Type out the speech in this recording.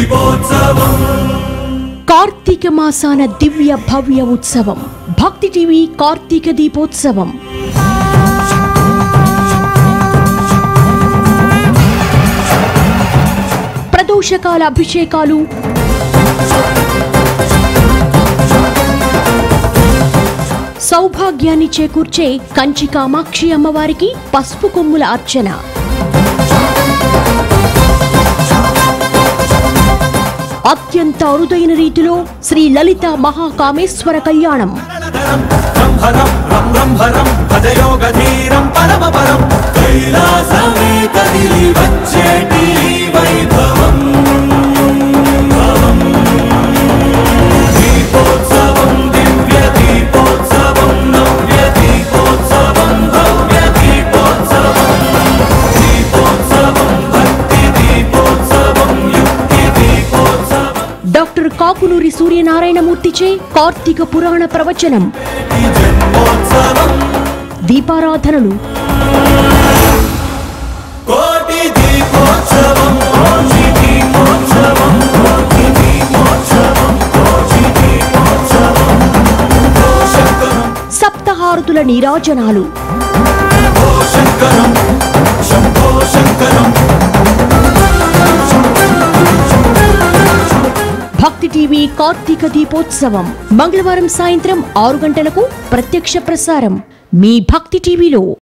దీపోత్సవం కార్తీక మాసాన దివ్య భవ్య ఉత్సవం భక్తి టీవీ కార్తీక దీపోత్సవం ప్రదోషకాల అభిషేకాలు సౌభాగ్యాన్ని చేకూర్చే కంచి కామాక్షి అమ్మవారికి పసుపు కొమ్ముల అర్చన అత్యంత అరుదైన రీతిలో శ్రీ లలిత మహాకామేశ్వర కళ్యాణం రంభరం రం రంభరం భజయోగధీరం పరమపరం కైలాసమే కదిలి వచ్చేటి వైభవం భవం. దీపోత్సవం దివ్య దీపోత్సవం నవ్య దీపోత్సవం భవ్య దీపోత్సవం దీపోత్సవం భక్తి దీపోత్సవం యుక్తి దీపోత్సవం డాక్టర్ కాకునూరి సూర్యనారాయణమూర్తిచే కార్తీక పురాణ ప్రవచనం జన్మోత్సవం దీపారాధనలు కోటి దీపోత్సవం కోటి దీపోత్సవం కోటి దీపోత్సవం కోటి దీపోత్సవం ఓ శంకరం సప్తహారతుల నీరాజనాలు ఓ శంకరం శంభో శంకరం భక్తి టీవీ కార్తీక దీపోత్సవం మంగళవారం సాయంత్రం ఆరు గంటలకు ప్రత్యక్ష ప్రసారం మీ భక్తి టీవీలో